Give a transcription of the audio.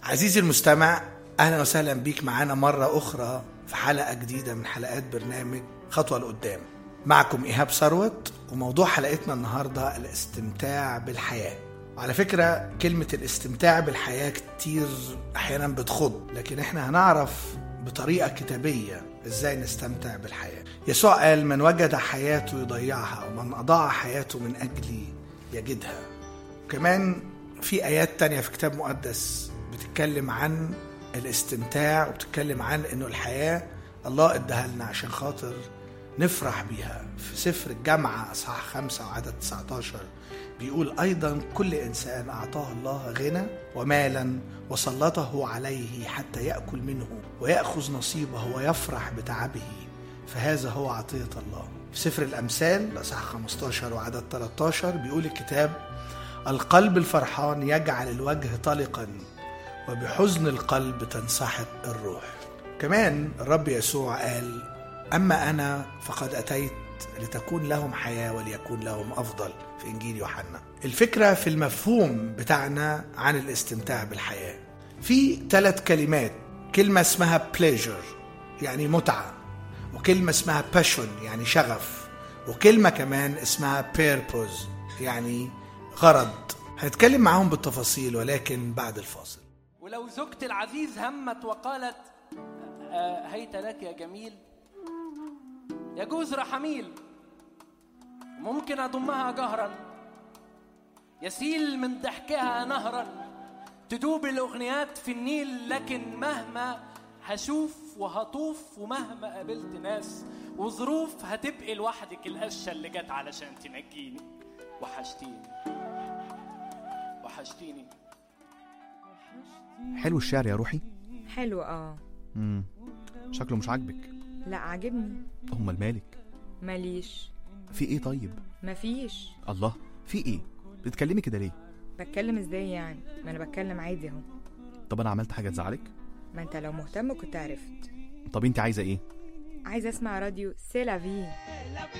عزيزي المستمع اهلا وسهلا بيك معانا مرة اخرى في حلقة جديدة من حلقات برنامج خطوة لقدام معكم ايهاب ثروت وموضوع حلقتنا النهاردة الاستمتاع بالحياة وعلى فكرة كلمة الاستمتاع بالحياة كتير احيانا بتخض لكن احنا هنعرف بطريقة كتابية ازاي نستمتع بالحياة يسوع قال من وجد حياته يضيعها ومن اضاع حياته من اجلي يجدها كمان في آيات تانية في كتاب مقدس بتتكلم عن الاستمتاع وبتتكلم عن انه الحياة الله اداها لنا عشان خاطر نفرح بيها في سفر الجامعة اصحاح خمسة وعدد 19 بيقول ايضا كل انسان اعطاه الله غنى ومالا وسلطه عليه حتى ياكل منه وياخذ نصيبه ويفرح بتعبه فهذا هو عطيه الله في سفر الامثال اصحاح 15 وعدد 13 بيقول الكتاب القلب الفرحان يجعل الوجه طلقا وبحزن القلب تنسحق الروح كمان الرب يسوع قال أما أنا فقد أتيت لتكون لهم حياة وليكون لهم أفضل في إنجيل يوحنا الفكرة في المفهوم بتاعنا عن الاستمتاع بالحياة في ثلاث كلمات كلمة اسمها pleasure يعني متعة وكلمة اسمها passion يعني شغف وكلمة كمان اسمها purpose يعني غرض هنتكلم معاهم بالتفاصيل ولكن بعد الفاصل ولو زوجتي العزيز همت وقالت آه، هيت لك يا جميل يجوز رحميل ممكن أضمها جهرا يسيل من ضحكها نهرا تدوب الأغنيات في النيل لكن مهما هشوف وهطوف ومهما قابلت ناس وظروف هتبقي لوحدك القشة اللي جت علشان تنجيني وحشتيني وحشتيني حلو الشعر يا روحي حلو اه امم شكله مش عاجبك لا عاجبني امال مالك ماليش في ايه طيب مفيش الله في ايه بتتكلمي كده ليه بتكلم ازاي يعني ما انا بتكلم عادي اهو طب انا عملت حاجه تزعلك ما انت لو مهتم كنت عرفت طب انت عايزه ايه عايزه اسمع راديو سيلافي